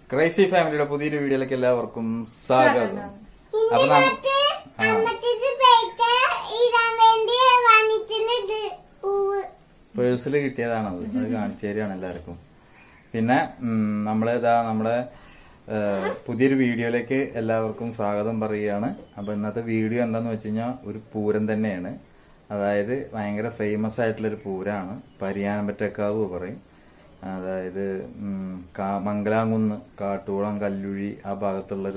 Crazy ഫാമിലിയുടെ പുതിയൊരു വീഡിയോയിലേക്ക് എല്ലാവർക്കും സ്വാഗതം അപ്പൊ നാം ആ അമ്മച്ചത് പേറ്റ ഇടാൻ വേണ്ടി വാങ്ങിച്ചില്ല ഇത് പൂവ് പേഴ്സിൽ കിട്ടിയതാണത് അത് കാണിച്ചു തരികയാണ് എല്ലാവർക്കും പിന്നെ ഉം, നമ്മളിതാ നമ്മുടെ ഏ, പുതിയൊരു വീഡിയോയിലേക്ക് എല്ലാവർക്കും സ്വാഗതം പറയുകയാണ് അപ്പൊ ഇന്നത്തെ വീഡിയോ എന്താന്ന് വെച്ച് കഴിഞ്ഞാൽ ഒരു പൂരം തന്നെയാണ് അതായത് ഭയങ്കര ഫേമസ് ആയിട്ടുള്ള ഒരു പൂരാണ് പരിയാനമ്പറ്റക്കാവ് പറയും അതായത് ഉം, കാ- മംഗലാംകുന്ന് കാട്ടുകുളം കല്ലുഴി ആ ഭാഗത്തുള്ളൊരു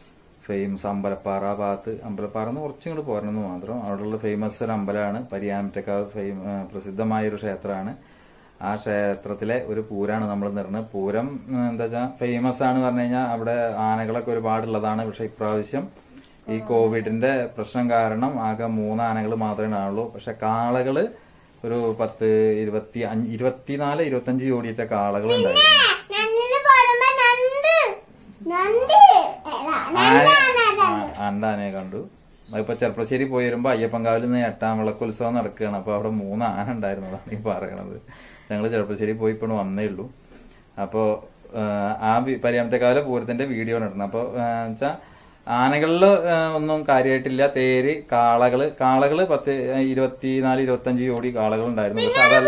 ഫേമസ് അമ്പലപ്പാറ ആ ഭാഗത്ത് അമ്പലപ്പാറ എന്ന് കുറച്ചും കൂടി പോരണമെന്ന് മാത്രം അവിടെയുള്ള ഫേമസ് ഒരു അമ്പലമാണ് പരിയാനറ്റക്കാവ് ഫേമ ആ, പ്രസിദ്ധമായ ഒരു ക്ഷേത്രമാണ് ആ ക്ഷേത്രത്തിലെ ഒരു പൂരാണ് നമ്മൾ നിറഞ്ഞത് പൂരം ഉം, എന്താ വെച്ചാൽ ഫേമസ് ആണ് പറഞ്ഞു കഴിഞ്ഞാൽ അവിടെ ആനകളൊക്കെ ഒരുപാടുള്ളതാണ് പക്ഷെ ഇപ്രാവശ്യം ഈ കോവിഡിന്റെ പ്രശ്നം കാരണം ആകെ മൂന്ന് ആനകൾ മാത്രമേ ആളുള്ളൂ പക്ഷെ കാളകള് ഒരു പത്ത് ഇരുപത്തി അഞ്ച് ഇരുപത്തിനാല് ഇരുപത്തഞ്ച് ജോഡിയിട്ട കാളകൾ ഉണ്ടായിരുന്നു നന്നിന് പോരുമ്പോ നന്ദ് നന്ദ് എടാ, നന്ദാണ് ആണ്ടാനെ കണ്ടു അതിപ്പോ ചെർപ്പശ്ശേരി പോയി വരുമ്പോ അയ്യപ്പൻകാവിൽ നിന്ന് എട്ടാം വിളക്കുത്സവം നടക്കുകയാണ് അപ്പൊ അവിടെ മൂന്ന് ആന ഉണ്ടായിരുന്നതാണ് ഈ പറയണത് ഞങ്ങൾ ചെറുപ്പശ്ശേരി പോയി ഇപ്പോൾ വന്നേ ഉള്ളൂ അപ്പോ ആ, ആ വി- പരിയാമത്തെക്കാവിലെ പൂരത്തിന്റെ വീഡിയോ നടന്നു അപ്പൊ വെച്ചാ ആനകളില് ആ, ഒന്നും കാര്യമായിട്ടില്ല തേര് കാളകള് കാളകള് പത്ത് ഇരുപത്തിനാല് ഇരുപത്തഞ്ച് ജോഡി കാളകൾ ഉണ്ടായിരുന്നു പക്ഷെ അതല്ല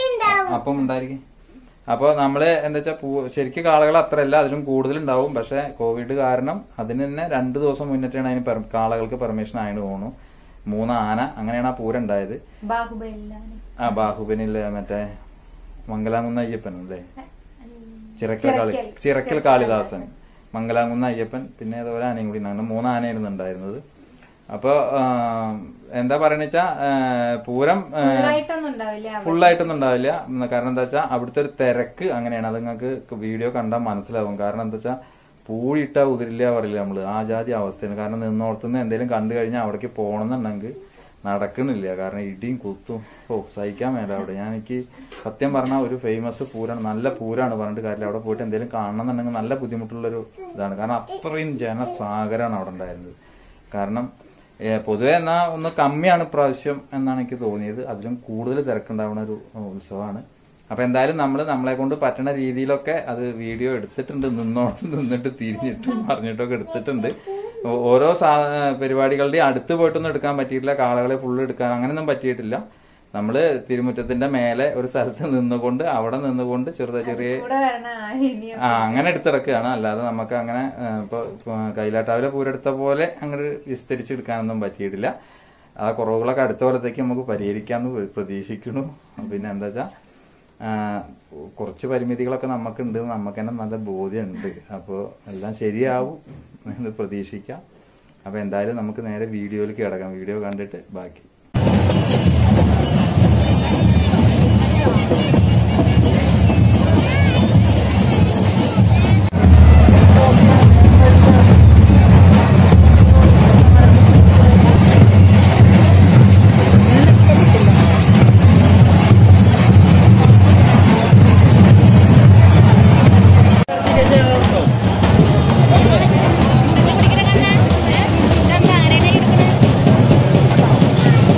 അപ്പം ഉണ്ടായിരിക്കും അപ്പൊ നമ്മള് എന്താ വെച്ചാൽ ശരിക്കും കാളകൾ അത്രയല്ല അതിലും കൂടുതൽ ഉണ്ടാവും പക്ഷെ കോവിഡ് കാരണം അതിന് തന്നെ രണ്ടു ദിവസം മുന്നിട്ടാണ് അതിന് പെർ- കാളകൾക്ക് പെർമിഷൻ ആയിട്ട് തോന്നുന്നു മൂന്ന് ആന അങ്ങനെയാണ് ആ പൂരം ഉണ്ടായത് ബാഹുബലിലാണ് ആ ബാഹുബനിലെ മറ്റേ മംഗലാംകുന്ന അയ്യപ്പൻ അല്ലേ ചിറക്കൽ കാളി ചിറക്കൽ കാളിദാസൻ മംഗലാംകുന്ന അയ്യപ്പൻ പിന്നെ അതുപോലെ ആനയും കൂടി ഉണ്ടായിരുന്നു മൂന്ന് ആനയായിരുന്നു ഉണ്ടായിരുന്നത് അപ്പൊ ആ, എന്താ പറയണെന്ന് വെച്ചാ ആ, പൂരം ആ, ഫുള്ളായിട്ടൊന്നും ഉണ്ടാവില്ല അവിടെ. ഫുള്ളായിട്ടൊന്നും ഉണ്ടാവില്ല ഉം, കാരണം എന്താ വെച്ചാൽ അവിടുത്തെ ഒരു തിരക്ക് അങ്ങനെയാണ് അത് നിങ്ങൾക്ക് വീഡിയോ കണ്ടാൽ മനസ്സിലാവും കാരണം എന്താ വെച്ചാൽ പൂഴിട്ടാ ഉതിരില്ല പറയില്ല നമ്മള് ആ ജാതി അവസ്ഥയാണ് കാരണം നിന്നോടത്തുനിന്ന് എന്തെങ്കിലും കണ്ടു കഴിഞ്ഞാൽ അവിടേക്ക് പോകണമെന്നുണ്ടെങ്കിൽ നടക്കുന്നില്ല കാരണം ഇടിയും കുത്തും ഓ സഹിക്കാൻ വേണ്ട അവിടെ ഞാൻ എനിക്ക് സത്യം പറഞ്ഞാൽ ഒരു ഫേമസ് പൂരാണ് നല്ല പൂരാണ് പറഞ്ഞിട്ട് കാര്യമില്ല അവിടെ പോയിട്ട് എന്തെങ്കിലും കാണണമെന്നുണ്ടെങ്കിൽ നല്ല ബുദ്ധിമുട്ടുള്ളൊരു ഇതാണ് കാരണം അത്രയും ജനസാഗരമാണ് അവിടെ ഉണ്ടായിരുന്നത് കാരണം ഏ, പൊതുവെ എന്നാ ഒന്ന് കമ്മിയാണ് ഇപ്രാവശ്യം എന്നാണ് എനിക്ക് തോന്നിയത് അതിലും കൂടുതൽ തിരക്കുണ്ടാവുന്ന ഒരു ഉത്സവമാണ് അപ്പൊ എന്തായാലും നമ്മൾ നമ്മളെ കൊണ്ട് പറ്റുന്ന രീതിയിലൊക്കെ അത് വീഡിയോ എടുത്തിട്ടുണ്ട് നിന്നോടത്ത് നിന്നിട്ട് തിരിഞ്ഞിട്ടും പറഞ്ഞിട്ടൊക്കെ എടുത്തിട്ടുണ്ട് ഓ- ഓരോ സാ പരിപാടികളുടെ അടുത്ത് പോയിട്ടൊന്നും എടുക്കാൻ പറ്റിയിട്ടില്ല കാളകളെ ഫുള്ള് എടുക്കാൻ അങ്ങനെയൊന്നും പറ്റിയിട്ടില്ല നമ്മള് തിരുമുറ്റത്തിന്റെ മേലെ ഒരു സ്ഥലത്ത് നിന്നുകൊണ്ട് അവിടെ നിന്നുകൊണ്ട് ചെറുത ചെറിയ കൂടെ വരണ ആനയും ആ അങ്ങനെ എടുത്തിറക്കുകയാണ് അല്ലാതെ നമുക്ക് അങ്ങനെ ആ, ഇപ്പൊ ഇപ്പൊ കൈലാട്ടാവിലെ പൂരെടുത്ത പോലെ അങ്ങനെ വിസ്തരിച്ചെടുക്കാനൊന്നും പറ്റിയിട്ടില്ല ആ കുറവുകളൊക്കെ അടുത്ത കൊല്ലത്തേക്ക് നമുക്ക് പരിഹരിക്കാന്ന് പ്ര- പ്രതീക്ഷിക്കുന്നു പിന്നെ എന്താ വെച്ചാ ആ, കുറച്ച് പരിമിതികളൊക്കെ നമുക്കുണ്ട് നമുക്ക് തന്നെ നല്ല ബോധ്യമുണ്ട് അപ്പോൾ എല്ലാം ശരിയാവും എന്ന് പ്രതീക്ഷിക്കാം അപ്പൊ എന്തായാലും നമുക്ക് നേരെ വീഡിയോയിലേക്ക് കിടക്കാം വീഡിയോ കണ്ടിട്ട് ബാക്കി കുടിക്കണ കണ്ണാ ഏ? ഇതെന്താ അങ്ങനെ ഇരിക്കണേ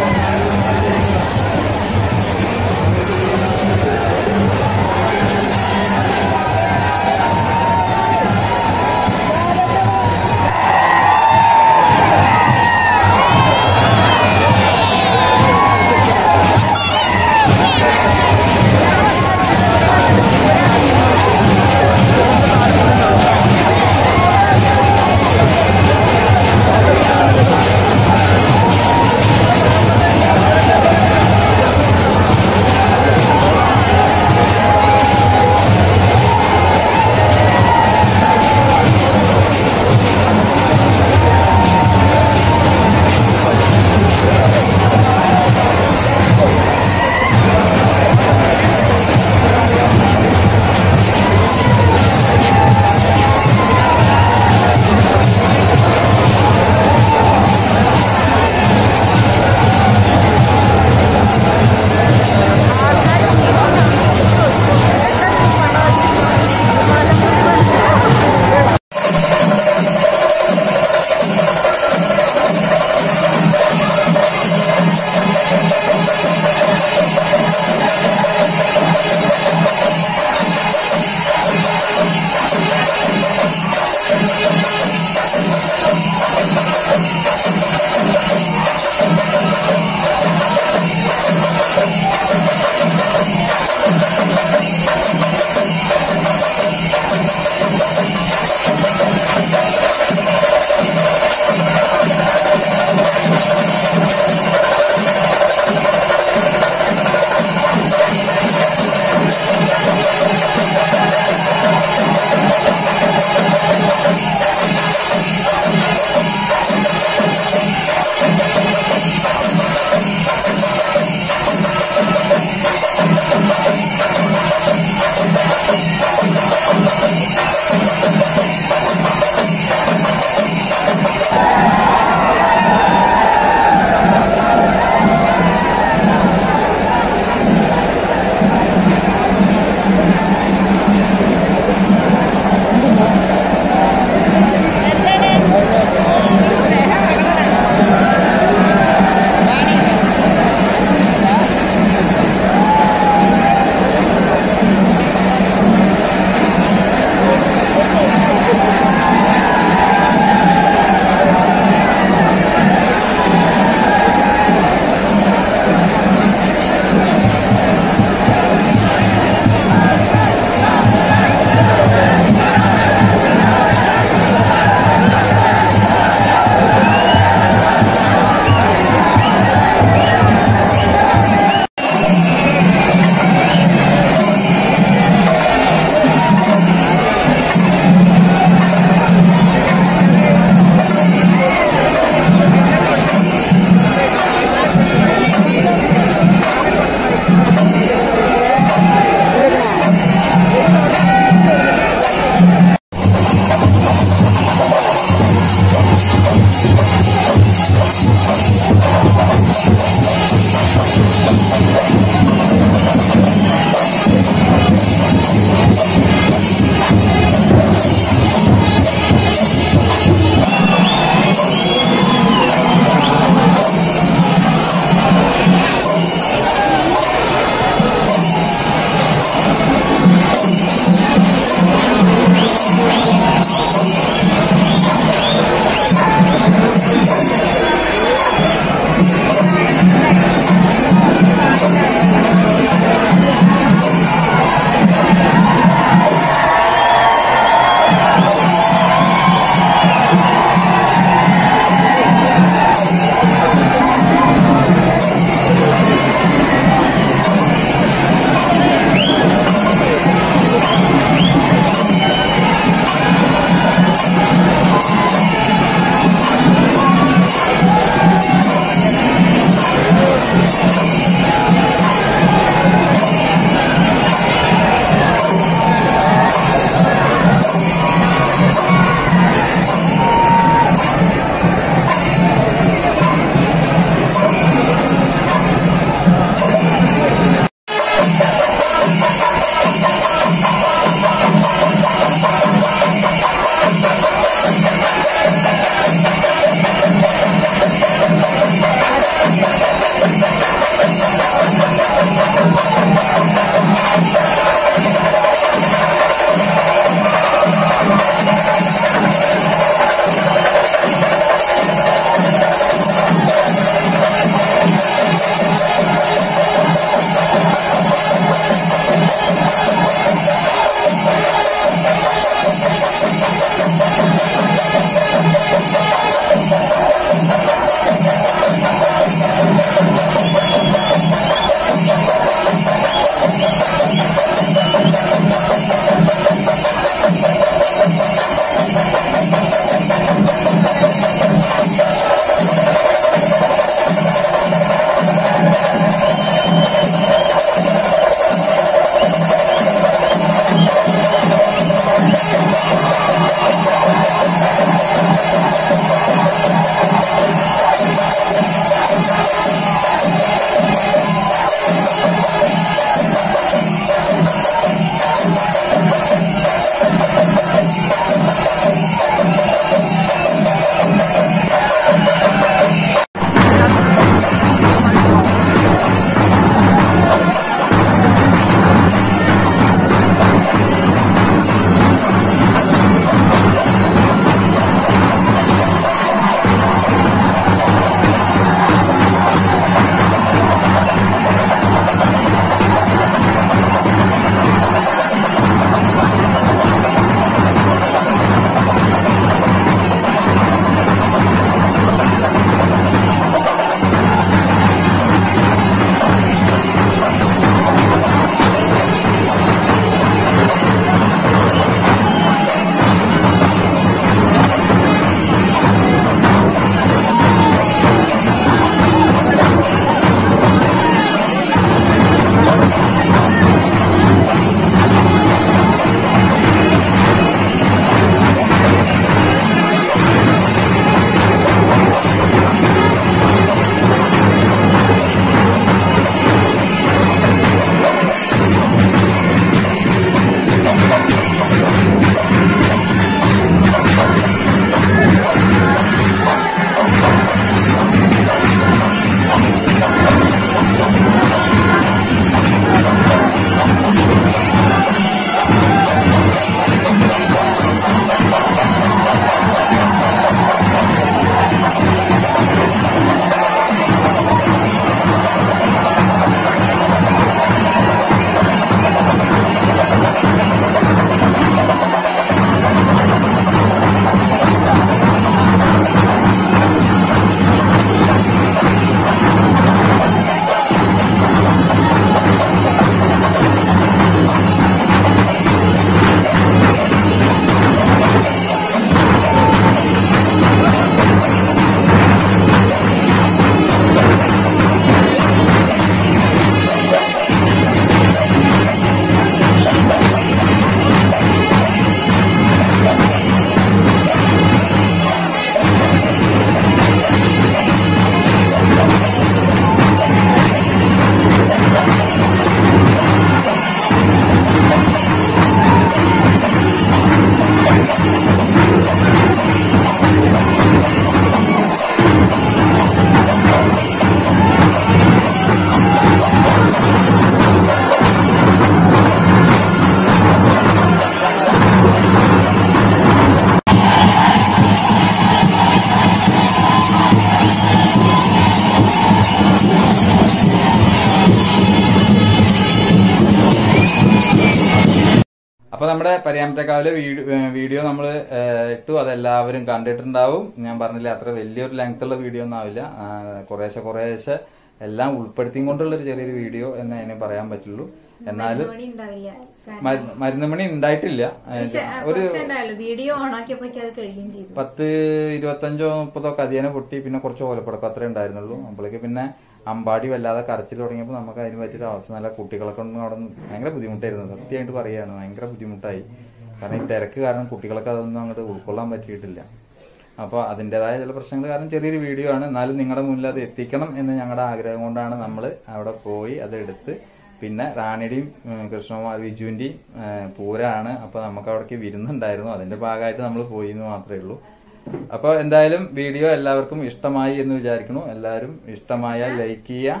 അപ്പൊ നമ്മുടെ പരിയാമറ്റക്കാവിലെ വീഡിയോ നമ്മൾ ഇട്ടു അതെല്ലാവരും കണ്ടിട്ടുണ്ടാവും ഞാൻ പറഞ്ഞില്ല അത്ര വലിയൊരു ലെങ്ത് ഉള്ള വീഡിയോ ഒന്നും ആവില്ല ആ, കുറേശ്ശെ കുറേശ്ശെ എല്ലാം ഉൾപ്പെടുത്തിയും കൊണ്ടുള്ള ഒരു ചെറിയൊരു വീഡിയോ എന്ന് അതിനെ പറയാൻ പറ്റുള്ളൂ എന്നാലും മണി ഉണ്ടാവില്ല കാരണം മരു- മരുന്നുമണി ഉണ്ടായിട്ടില്ല ഏ, പക്ഷെ, ആ, ഒരു കുറച്ചേ ഉണ്ടായുള്ളൂ വീഡിയോ ഓൺ ആക്കിയപ്പോഴേക്കും അത് കഴിയുകയും ചെയ്തു പത്ത് ഇരുപത്തഞ്ചോ മുപ്പതോ കതിയനെ പൊട്ടി പിന്നെ കുറച്ച് ഓലപ്പടക്കം അത്രേ ഉണ്ടായിരുന്നുള്ളൂ അപ്പോഴേക്ക് പിന്നെ അമ്പാടി വല്ലാതെ കരച്ചിൽ തുടങ്ങിയപ്പോൾ നമുക്ക് അതിന് പറ്റിയൊരു അവസ്ഥ നല്ല കുട്ടികളൊക്കെ ഒന്നും അവിടെ നിന്ന് ഭയങ്കര ബുദ്ധിമുട്ടായിരുന്നു സത്യമായിട്ട് പറയുകയാണ് ഭയങ്കര ബുദ്ധിമുട്ടായി കാരണം ഈ തിരക്ക് കാരണം കുട്ടികൾക്ക് അതൊന്നും അങ്ങോട്ട് ഉൾക്കൊള്ളാൻ പറ്റിയിട്ടില്ല അപ്പോൾ അതിൻ്റെതായ ചില പ്രശ്നങ്ങൾ കാരണം ചെറിയൊരു വീഡിയോ ആണ് എന്നാലും നിങ്ങളുടെ മുന്നിൽ അത് എത്തിക്കണം എന്ന് ഞങ്ങളുടെ ആഗ്രഹം കൊണ്ടാണ് നമ്മൾ അവിടെ പോയി അതെടുത്ത് പിന്നെ റാണിയുടെയും ഉം, കൃഷ്ണകുമാർ വിജുവിന്റെയും ഏഹ്, പൂരാണ് അപ്പൊ നമുക്ക് അവിടേക്ക് വിരുന്നുണ്ടായിരുന്നു അതിന്റെ ഭാഗമായിട്ട് നമ്മൾ പോയി എന്ന് മാത്രമേ ഉള്ളൂ അപ്പൊ എന്തായാലും വീഡിയോ എല്ലാവർക്കും ഇഷ്ടമായി എന്ന് വിചാരിക്കുന്നു എല്ലാവരും ഇഷ്ടമായാൽ ലൈക്ക് ചെയ്യുക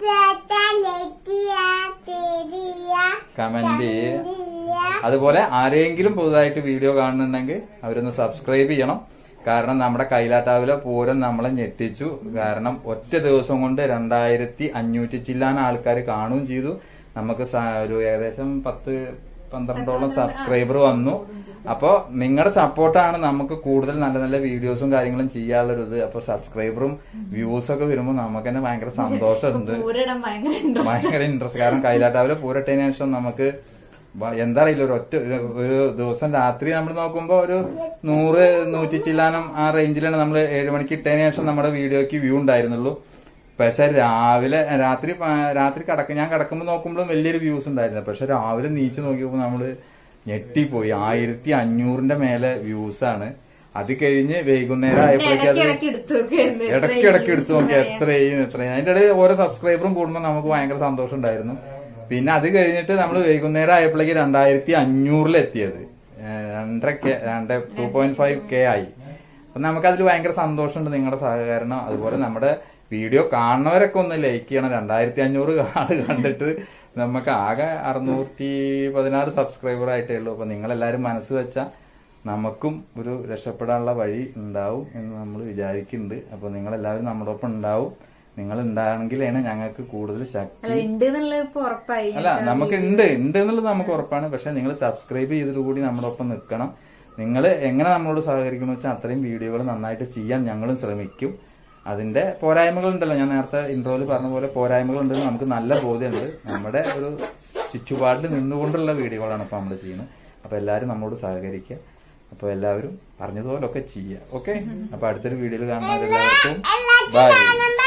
കമന്റ് ചെയ്യുക അതുപോലെ ആരെങ്കിലും പുതുതായിട്ട് വീഡിയോ കാണുന്നുണ്ടെങ്കിൽ അവരൊന്ന് സബ്സ്ക്രൈബ് ചെയ്യണം കാരണം നമ്മുടെ കൈലാട്ടാവിലെ പൂരം നമ്മളെ ഞെട്ടിച്ചു കാരണം ഒറ്റ ദിവസം കൊണ്ട് രണ്ടായിരത്തി അഞ്ഞൂറ്റി ചില്ലാൻ ആൾക്കാർ കാണുകയും ചെയ്തു നമുക്ക് സ- ഒരു ഏകദേശം പത്ത് പന്ത്രണ്ടോളം സബ്സ്ക്രൈബർ വന്നു അപ്പോ നിങ്ങളുടെ സപ്പോർട്ടാണ് നമുക്ക് കൂടുതൽ നല്ല നല്ല വീഡിയോസും കാര്യങ്ങളും ചെയ്യാനുള്ളത് അപ്പൊ സബ്സ്ക്രൈബറും വ്യൂസ് ഒക്കെ വരുമ്പോൾ നമുക്ക് തന്നെ ഭയങ്കര സന്തോഷമുണ്ട് പൂരിടാൻ ഭയങ്കര ഇൻട്രസ്റ്റ് ഭയങ്കര ഇൻട്രസ്റ്റ് കാരണം കൈലാട്ടാവിലെ പൂരട്ടതിന് ശേഷം നമുക്ക് വ- എന്താ അറിയില്ല ഒരു ഒറ്റ ഒരു ഒരു ദിവസം രാത്രി നമ്മൾ നോക്കുമ്പോ ഒരു നൂറ് നൂറ്റി ചില്ലാനം ആ റേഞ്ചിലാണ് നമ്മൾ ഏഴ് മണിക്ക് ഇട്ടതിന് ശേഷം നമ്മുടെ വീഡിയോക്ക് വ്യൂ ഉണ്ടായിരുന്നുള്ളൂ പക്ഷെ രാവിലെ രാത്രി പ- രാത്രി കടക്ക ഞാൻ കിടക്കുമ്പോൾ നോക്കുമ്പോഴും വലിയൊരു വ്യൂസ് ഉണ്ടായിരുന്നു പക്ഷെ രാവിലെ നീച്ച് നോക്കിയപ്പോൾ നമ്മള് ഞെട്ടിപ്പോയി ആയിരത്തി അഞ്ഞൂറിന്റെ മേലെ വ്യൂസ് ആണ് അത് കഴിഞ്ഞ് വൈകുന്നേരം ആയപ്പോഴേക്കും അത് ഇടയ്ക്ക് എടുത്തു നോക്കിയായിരുന്നു ഇടയ്ക്ക് ഇടയ്ക്ക് എടുത്തു നോക്കി എത്രയും എത്രയും അതിന്റെ ഇടയിൽ ഓരോ സബ്സ്ക്രൈബറും കൂടുമ്പോൾ നമുക്ക് ഭയങ്കര സന്തോഷം ഉണ്ടായിരുന്നു പിന്നെ അത് കഴിഞ്ഞിട്ട് നമ്മൾ വൈകുന്നേരം ആയപ്പോഴേക്ക് രണ്ടായിരത്തി അഞ്ഞൂറിലെത്തിയത് ഏഹ് രണ്ടര കെ രണ്ട് ടു പോയിന്റ് ഫൈവ് കെ ആയി അപ്പൊ നമുക്കതിൽ ഭയങ്കര സന്തോഷമുണ്ട് നിങ്ങളുടെ സഹകരണം അതുപോലെ നമ്മുടെ വീഡിയോ കാണുന്നവരൊക്കെ ഒന്ന് ലൈക്ക് ചെയ്യണം രണ്ടായിരത്തി അഞ്ഞൂറ് ആള് കണ്ടിട്ട് നമുക്ക് ആകെ അറുന്നൂറ്റി പതിനാറ് സബ്സ്ക്രൈബർ ആയിട്ടേ ഉള്ളൂ അപ്പൊ നിങ്ങളെല്ലാരും മനസ്സ് വെച്ചാൽ നമുക്കും ഒരു രക്ഷപ്പെടാനുള്ള വഴി ഉണ്ടാവും എന്ന് നമ്മൾ വിചാരിക്കുന്നുണ്ട് അപ്പൊ നിങ്ങളെല്ലാവരും നമ്മുടെ ഒപ്പം ഉണ്ടാവും നിങ്ങൾ ഉണ്ടാണെങ്കിലാണ് ഞങ്ങൾക്ക് കൂടുതൽ ശക്തി അല്ല ഉണ്ട് എന്നുള്ളത് ഇപ്പൊ ഉറപ്പായി അല്ല നമുക്ക് ഉണ്ട് ഉണ്ട് എന്നുള്ളത് നമുക്ക് ഉറപ്പാണ് പക്ഷെ നിങ്ങൾ സബ്സ്ക്രൈബ് ചെയ്തിട്ട് കൂടി നമ്മുടെ ഒപ്പം നിൽക്കണം നിങ്ങൾ എങ്ങനെ നമ്മളോട് സഹകരിക്കുന്നു വെച്ചാൽ അത്രയും വീഡിയോകൾ നന്നായിട്ട് ചെയ്യാൻ ഞങ്ങളും ശ്രമിക്കും അതിന്റെ പോരായ്മകൾ ഉണ്ടല്ലോ ഞാൻ നേരത്തെ ഇൻട്രോയിൽ പറഞ്ഞ പോലെ പോരായ്മകൾ ഉണ്ടെന്ന് നമുക്ക് നല്ല ബോധ്യമുണ്ട് നമ്മുടെ ഒരു ചുറ്റുപാടിൽ നിന്നുകൊണ്ടുള്ള വീഡിയോകളാണ് ഇപ്പൊ നമ്മൾ ചെയ്യുന്നത് അപ്പൊ എല്ലാവരും നമ്മളോട് സഹകരിക്കുക അപ്പൊ എല്ലാവരും പറഞ്ഞതുപോലൊക്കെ ചെയ്യുക ഓക്കെ അപ്പൊ അടുത്തൊരു വീഡിയോയിൽ കാണുന്നവരെല്ലാവർക്കും ബൈ